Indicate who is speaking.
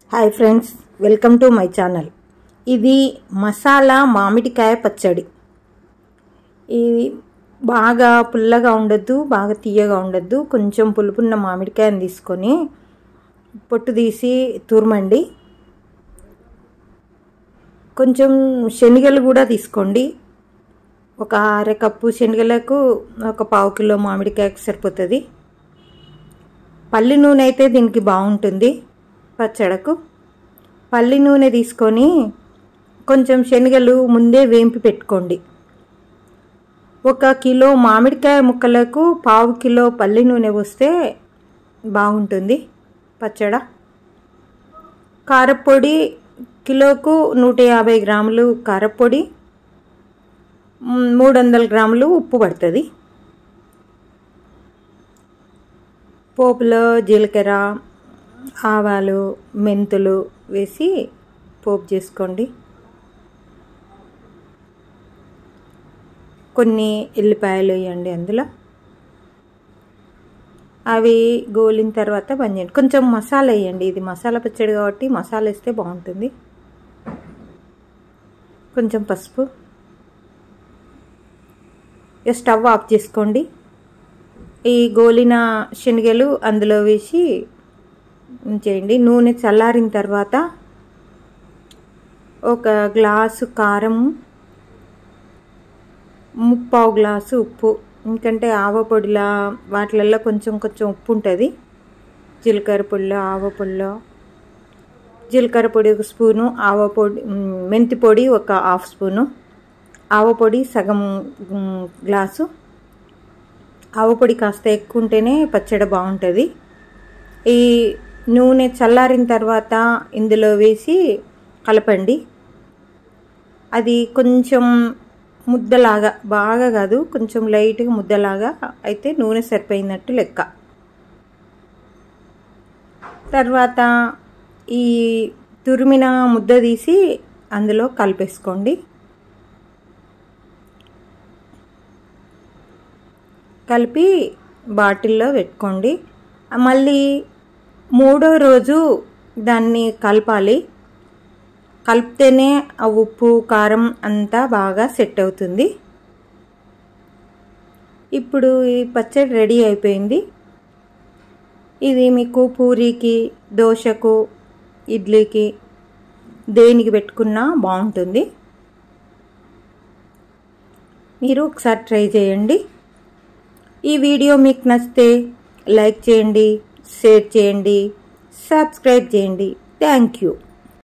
Speaker 1: hi friends welcome to my channel ఇది మసాలా మామిడికాయ పచ్చడి ఇది బాగా పుల్లగా ఉండొద్దు బాగా తీయగా ఉండొద్దు కొంచెం పులుపున్న మామిడికాయని తీసుకొని పొట్టు తీసి తురమండి కొంచెం శనగలు కూడా తీసుకోండి ఒక అర కప్పు శనగలకు ఒక పావు కిలో మామిడికాయకు సరిపోతుంది పల్లి నూనె అయితే దీనికి బాగుంటుంది పచ్చడకు పల్లి నూనె తీసుకొని కొంచెం శనగలు ముందే వేంపి పెట్టుకోండి ఒక కిలో మామిడికాయ ముక్కలకు పావు కిలో పల్లి నూనె పోస్తే బాగుంటుంది పచ్చడ కారపొడి కిలోకు నూట యాభై గ్రాములు కారపొడి మూడు వందల గ్రాములు ఉప్పు పడుతుంది పోపులో జీలకర్ర ఆవాలు మెంతులు వేసి పోపు చేసుకోండి కొన్ని ఎల్లిపాయలు వేయండి అందులో అవి గోలిన తర్వాత బంద్ చేయండి కొంచెం మసాలా వేయండి ఇది మసాలా పచ్చడి కాబట్టి మసాలా వేస్తే బాగుంటుంది కొంచెం పసుపు స్టవ్ ఆఫ్ చేసుకోండి ఈ గోలిన శనగలు అందులో వేసి చేయండి నూనె చల్లారిన తర్వాత ఒక గ్లాసు కారం ముప్పావు గ్లాసు ఉప్పు ఎందుకంటే ఆవ పొడిలా వాటిలలో కొంచెం కొంచెం ఉప్పు ఉంటుంది జీలకర్ర పొడిలో ఆవ పొడిలో జీలకర్ర పొడి ఒక స్పూను ఆవ పొడి మెంతి పొడి ఒక హాఫ్ స్పూను ఆవ పొడి సగం గ్లాసు ఆవ పొడి కాస్త ఎక్కువ ఉంటేనే పచ్చడి బాగుంటుంది ఈ నూనె చల్లారిన తర్వాత ఇందులో వేసి కలపండి అది కొంచెం ముద్దలాగా బాగా కాదు కొంచెం లైట్గా ముద్దలాగా అయితే నూనె సరిపోయినట్టు లెక్క తర్వాత ఈ తురిమిన ముద్ద తీసి అందులో కలిపేసుకోండి కలిపి బాటిల్లో పెట్టుకోండి మళ్ళీ మూడో రోజు దాన్ని కలపాలి కలిపితేనే ఆ ఉప్పు కారం అంతా బాగా సెట్ అవుతుంది ఇప్పుడు ఈ పచ్చడి రెడీ అయిపోయింది ఇది మీకు పూరీకి దోశకు ఇడ్లీకి దేనికి పెట్టుకున్నా బాగుంటుంది మీరు ఒకసారి ట్రై చేయండి ఈ వీడియో మీకు నచ్చితే లైక్ చేయండి షేర్ చేయండి సబ్స్క్రైబ్ చేయండి థ్యాంక్ యూ